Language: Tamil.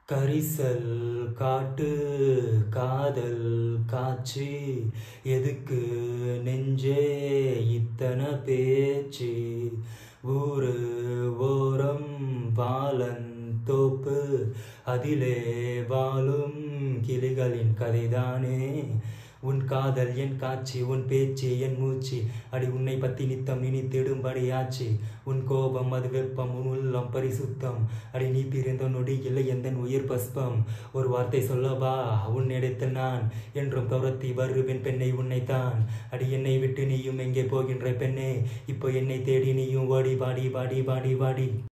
கரிசல் காட்டு காதல் காட்சி எதுக்கு நெஞ்சே இத்தனை பேச்சு ஊரு ஓரம் பாலன் தோப்பு அதிலே வாழும் கிளிகளின் கதைதானே உன் காதல் என் காட்சி உன் பேச்சு என் மூச்சு அடி உன்னை பத்தி நித்தம் நினைத்திடும்படியாச்சு உன் கோபம் அது வெப்பம் உன் உள்ளம் பரிசுத்தம் அடி நீ பிறந்த நொடி இல்லை எந்த உயிர் பஸ்பம் ஒரு வார்த்தை சொல்லவா உன்னிடத்தில் நான் என்றும் துரத்தி வருவேன் பெண்ணை உன்னைத்தான் அடி என்னை விட்டு நீயும் எங்கே போகின்ற பெண்ணே இப்போ என்னை தேடி நீயும் ஓடி பாடி பாடி பாடி பாடி